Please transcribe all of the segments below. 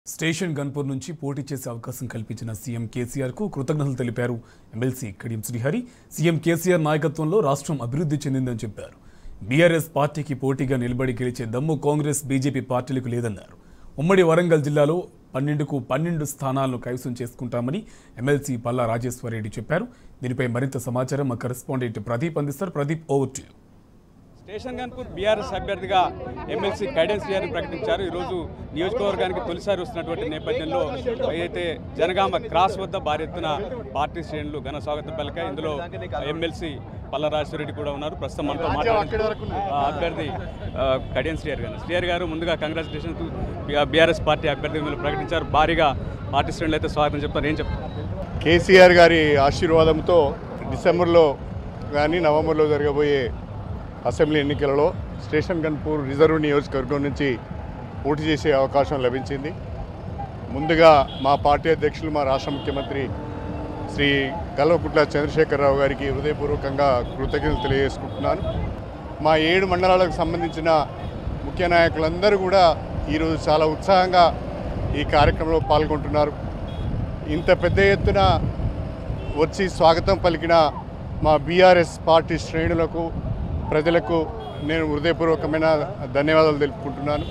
Station Ghanpur నుంచి పోటీ చేసే అవకాశం కల్పించిన సీఎం కేసీఆర్ కు కృతజ్ఞతలు తెలిపారు ఎమ్మెల్సీ కడియం శ్రీహరి సీఎం కేసీఆర్ నాయకత్వంలో రాష్ట్రం అభివృద్ధి చెందిందని చెప్పారు బీఆర్ఎస్ పార్టీకి పోటీగా నిలబడి గెలిచే దమ్ము కాంగ్రెస్ బీజేపీ పార్టీలకు లేదన్నారు ఉమ్మడి వరంగల్ జిల్లాలో పన్నెండుకు పన్నెండు స్థానాలను కైవసం చేసుకుంటామని ఎమ్మెల్సీ పల్లా రాజేశ్వరరెడ్డి చెప్పారు దీనిపై మరింత సమాచారం మా కరెస్పాండెంట్ ప్రదీప్ అందిస్తారు Pradeep over to you. Station Ghanpur BRS అభ్యర్థిగా ఎమ్మెల్సీ గైడెన్స్ గారిని ప్రకటించారు ఈరోజు నియోజకవర్గానికి తొలిసారి వస్తున్నటువంటి నేపథ్యంలో ఏదైతే జనగామ క్రాస్ వద్ద భారీ ఎత్తున పార్టీ శ్రేణులు ఘన స్వాగతం పలికాయి ఇందులో ఎమ్మెల్సీ పల్లరాజేశ్వరరెడ్డి కూడా ఉన్నారు ప్రస్తుతం మనతో మాట్లాడుతున్న అభ్యర్థి ఆ, కడియం శ్రీయర్ గారు శ్రీయర్ గారు ముందుగా కంగ్రాచులేషన్ బీఆర్ఎస్ పార్టీ అభ్యర్థి మీరు ప్రకటించారు భారీగా పార్టీ శ్రేణులు అయితే స్వాగతం చెప్తారు ఏం చెప్తారు కేసీఆర్ గారి ఆశీర్వాదంతో డిసెంబర్లో కానీ నవంబర్లో జరగబోయే అసెంబ్లీ ఎన్నికలలో స్టేషన్ గన్పూర్ రిజర్వ్ నియోజకవర్గం నుంచి పోటీ చేసే అవకాశం లభించింది ముందుగా మా పార్టీ అధ్యక్షులు మా రాష్ట్ర ముఖ్యమంత్రి శ్రీ కల్వకుట్ల చంద్రశేఖరరావు గారికి హృదయపూర్వకంగా కృతజ్ఞతలు తెలియజేసుకుంటున్నాను మా ఏడు మండలాలకు సంబంధించిన ముఖ్య నాయకులందరూ కూడా ఈరోజు చాలా ఉత్సాహంగా ఈ కార్యక్రమంలో పాల్గొంటున్నారు ఇంత పెద్ద ఎత్తున వచ్చి స్వాగతం పలికిన మా బీఆర్ఎస్ పార్టీ శ్రేణులకు ప్రజలకు నేను హృదయపూర్వకమైన ధన్యవాదాలు తెలుపుకుంటున్నాను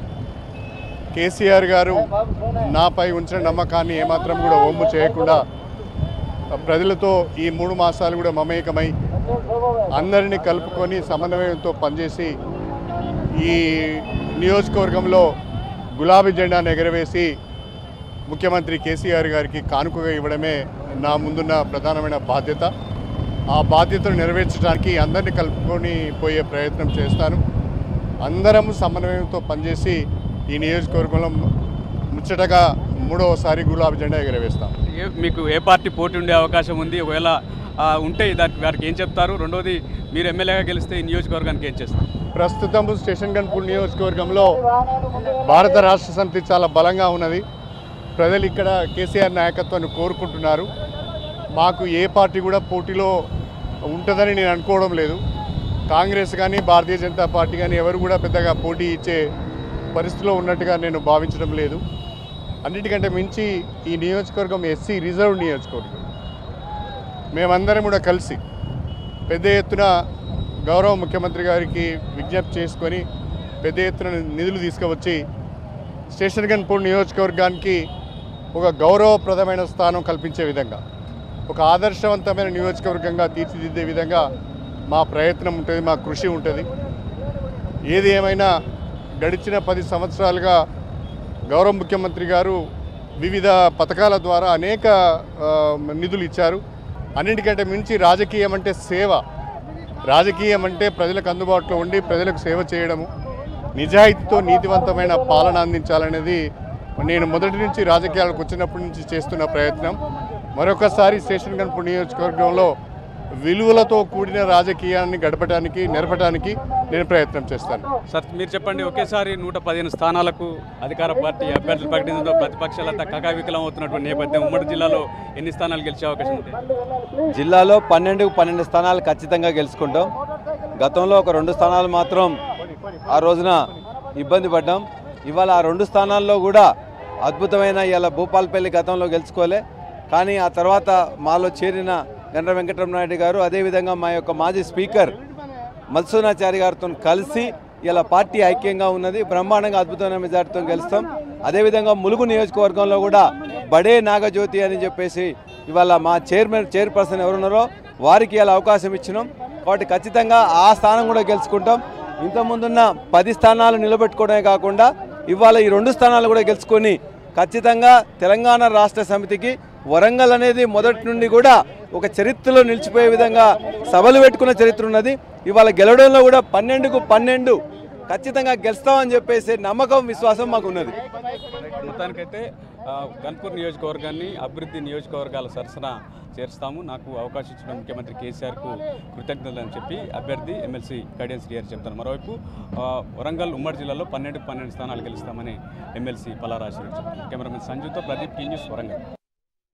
కేసీఆర్ గారు నాపై ఉంచిన నమ్మకాన్ని ఏమాత్రం కూడా ఒమ్ము చేయకుండా ప్రజలతో ఈ మూడు మాసాలు కూడా మమేకమై అందరినీ కలుపుకొని సమన్వయంతో పనిచేసి ఈ నియోజకవర్గంలో గులాబీ జెండాను ఎగరవేసి ముఖ్యమంత్రి కేసీఆర్ గారికి కానుకగా ఇవ్వడమే నా ముందున్న ప్రధానమైన బాధ్యత ఆ బాధ్యతను నెరవేర్చడానికి అందరినీ కలుపుకొని పోయే ప్రయత్నం చేస్తాను అందరం సమన్వయంతో పనిచేసి ఈ నియోజకవర్గంలో ముచ్చటగా మూడవసారి గులాబీ జెండా ఎగరవేస్తాం ఏ- మీకు ఏ పార్టీ పోటీ ఉండే అవకాశం ఉంది ఒకవేళ ఆ, ఉంటే దానికి వారికి ఏం చెప్తారు రెండోది మీరు ఎమ్మెల్యేగా గెలిస్తే ఈ నియోజకవర్గానికి ఏం చేస్తారు ప్రస్తుతం స్టేషన్ గన్పూర్ నియోజకవర్గంలో భారత రాష్ట్ర సమితి చాలా బలంగా ఉన్నది ప్రజలు ఇక్కడ కేసీఆర్ నాయకత్వాన్ని కోరుకుంటున్నారు మాకు ఏ పార్టీ కూడా పోటీలో ఉంటుందని నేను అనుకోవడం లేదు కాంగ్రెస్ కానీ భారతీయ జనతా పార్టీ కానీ ఎవరు కూడా పెద్దగా పోటీ ఇచ్చే పరిస్థితిలో ఉన్నట్టుగా నేను భావించడం లేదు అన్నిటికంటే మించి ఈ నియోజకవర్గం ఎస్సీ రిజర్వ్ నియోజకవర్గం మేమందరం కూడా కలిసి పెద్ద ఎత్తున గౌరవ ముఖ్యమంత్రి గారికి విజ్ఞప్తి చేసుకొని పెద్ద ఎత్తున నిధులు తీసుకువచ్చి స్టేషన్ గన్పూర్ నియోజకవర్గానికి ఒక గౌరవప్రదమైన స్థానం కల్పించే విధంగా ఒక ఆదర్శవంతమైన నియోజకవర్గంగా తీర్చిదిద్దే విధంగా మా ప్రయత్నం ఉంటుంది మా కృషి ఉంటుంది ఏది ఏమైనా గడిచిన పది సంవత్సరాలుగా గౌరవ ముఖ్యమంత్రి గారు వివిధ పథకాల ద్వారా అనేక ఆ, నిధులు ఇచ్చారు అన్నిటికంటే మించి రాజకీయం అంటే సేవ రాజకీయం అంటే ప్రజలకు అందుబాటులో ఉండి ప్రజలకు సేవ చేయడము నిజాయితీతో నీతివంతమైన పాలన అందించాలనేది నేను మొదటి నుంచి రాజకీయాలకు వచ్చినప్పటి నుంచి చేస్తున్న ప్రయత్నం మరొకసారి స్టేషన్ గన్పూర్ నియోజకవర్గంలో విలువలతో కూడిన రాజకీయాన్ని గడపడానికి నెరపడానికి నేను ప్రయత్నం చేస్తాను సార్ మీరు చెప్పండి ఒకేసారి నూట పదిహేను స్థానాలకు అధికార పార్టీ అభ్యర్థులు ప్రకటించడంతో ప్రతిపక్షాలంతా కకావికలం అవుతున్నటువంటి నేపథ్యం ఉమ్మడి జిల్లాలో ఎన్ని స్థానాలు గెలిచే అవకాశం ఉంది జిల్లాలో పన్నెండుకు పన్నెండు స్థానాలు ఖచ్చితంగా గెలుచుకుంటాం గతంలో ఒక రెండు స్థానాలు మాత్రం ఆ రోజున ఇబ్బంది పడ్డాం ఇవాళ ఆ రెండు స్థానాల్లో కూడా అద్భుతమైన ఇలా భూపాలపల్లి గతంలో గెలుచుకోలే కానీ ఆ తర్వాత మాలో చేరిన గండ్ర వెంకటరమణారెడ్డి గారు అదేవిధంగా మా యొక్క మాజీ స్పీకర్ మధుసూనాచారి గారితో కలిసి ఇలా పార్టీ ఐక్యంగా ఉన్నది బ్రహ్మాండంగా అద్భుతమైన మెజార్టీతో గెలుస్తాం అదేవిధంగా ములుగు నియోజకవర్గంలో కూడా బడే నాగజ్యోతి అని చెప్పేసి ఇవాళ మా చైర్మన్ చైర్పర్సన్ ఎవరున్నారో వారికి ఇలా అవకాశం ఇచ్చినాం కాబట్టి ఖచ్చితంగా ఆ స్థానం కూడా గెలుచుకుంటాం ఇంతకుముందున్న పది స్థానాలు నిలబెట్టుకోవడమే కాకుండా ఇవాళ ఈ రెండు స్థానాలు కూడా గెలుచుకొని ఖచ్చితంగా తెలంగాణ రాష్ట్ర సమితికి వరంగల్ అనేది మొదటి నుండి కూడా ఒక చరిత్రలో నిలిచిపోయే విధంగా సభలు పెట్టుకున్న చరిత్ర ఉన్నది ఇవాళ గెలవడంలో కూడా పన్నెండుకు పన్నెండు ఖచ్చితంగా గెలుస్తామని చెప్పేసి నమ్మకం విశ్వాసం మాకు ఉన్నది మొత్తానికైతే ఆ, గన్పూర్ నియోజకవర్గాన్ని అభివృద్ధి నియోజకవర్గాల సరసన చేరుస్తాము నాకు అవకాశం ఇచ్చిన ముఖ్యమంత్రి కేసీఆర్కు కృతజ్ఞతలు అని చెప్పి అభ్యర్థి ఎమ్మెల్సీ కడియన్ శ్రీహరి చెప్తాను మరోవైపు ఆ, వరంగల్ ఉమ్మడి జిల్లాలో పన్నెండు పన్నెండు స్థానాలు గెలుస్తామని ఎమ్మెల్సీ పలారాజు చెప్తాను కెమెరామెన్ సంజుతో ప్రదీప్ టీ న్యూస్ వరంగల్